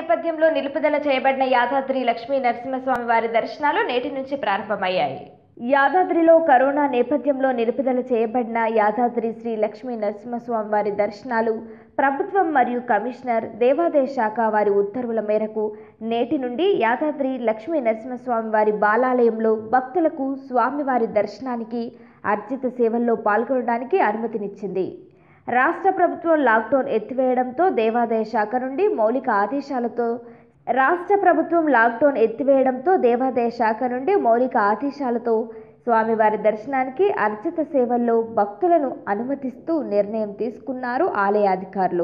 నేపథ్యంలో నిలుపుదల చేయబడిన యాదాద్రి లక్ష్మీ నరసింహస్వామి వారి దర్శనాలు నేటి నుంచి ప్రారంభమయ్యాయి యాదాద్రిలో కరోనా నేపథ్యంలో నిలుపుదల చేయబడిన యాదాద్రి శ్రీ లక్ష్మీ నరసింహస్వామి వారి దర్శనాలు ప్రభుత్వం మరియు కమిషనర్ దేవాదాయ శాఖ వారి ఉత్తర్వుల మేరకు నేటి నుండి యాదాద్రి లక్ష్మీ నరసింహస్వామి వారి బాలాలయంలో భక్తులకు స్వామివారి దర్శనానికి అర్జిత సేవల్లో పాల్గొనడానికి అనుమతినిచ్చింది రాష్ట్ర ప్రభుత్వం లాక్డౌన్ ఎత్తివేయడంతో దేవాదాయ శాఖ నుండి మౌలిక ఆదేశాలతో రాష్ట్ర ప్రభుత్వం లాక్డౌన్ ఎత్తివేయడంతో దేవాదాయ శాఖ నుండి మౌలిక ఆదేశాలతో స్వామివారి దర్శనానికి అర్చిత సేవల్లో భక్తులను అనుమతిస్తూ నిర్ణయం తీసుకున్నారు ఆలయ అధికారులు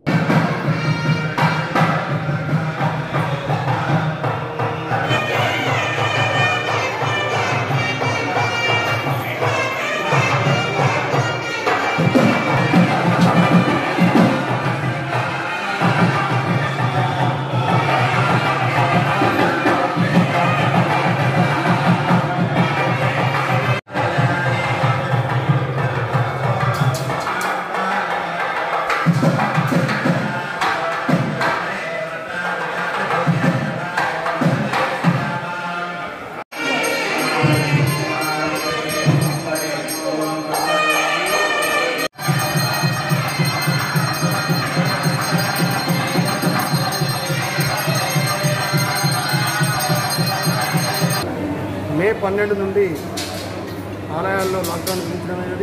మే పన్నెండు నుండి ఆలయాల్లో లాక్డౌన్ విధించడమైనది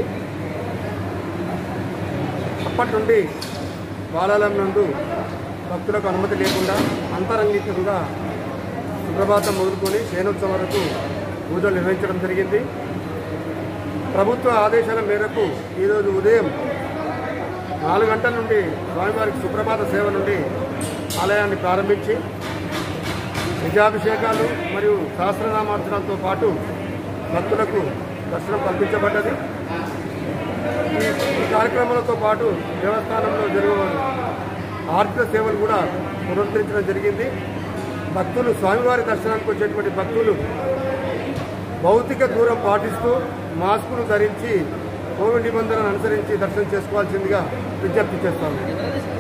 అప్పటి నుండి బాలాలయం నందు భక్తులకు అనుమతి లేకుండా అంతరంగికంగా సుప్రభాతం మొదలుకొని శయనోత్సవం వరకు పూజలు నిర్వహించడం జరిగింది ప్రభుత్వ ఆదేశాల మేరకు ఈరోజు ఉదయం నాలుగు గంటల నుండి స్వామివారికి సుప్రభాత సేవ నుండి ఆలయాన్ని ప్రారంభించి నిజాభిషేకాలు మరియు సహస్రనామార్చనలతో పాటు భక్తులకు దర్శనం కల్పించబడ్డది ఈ ఈ కార్యక్రమాలతో పాటు దేవస్థానంలో జరుగు ఆర్థిక సేవలు కూడా పునరుద్ధరించడం జరిగింది భక్తులు స్వామివారి దర్శనానికి వచ్చేటువంటి భక్తులు భౌతిక దూరం పాటిస్తూ మాస్కులు ధరించి కోవిడ్ నిబంధనలు అనుసరించి దర్శనం చేసుకోవాల్సిందిగా విజ్ఞప్తి చేస్తాము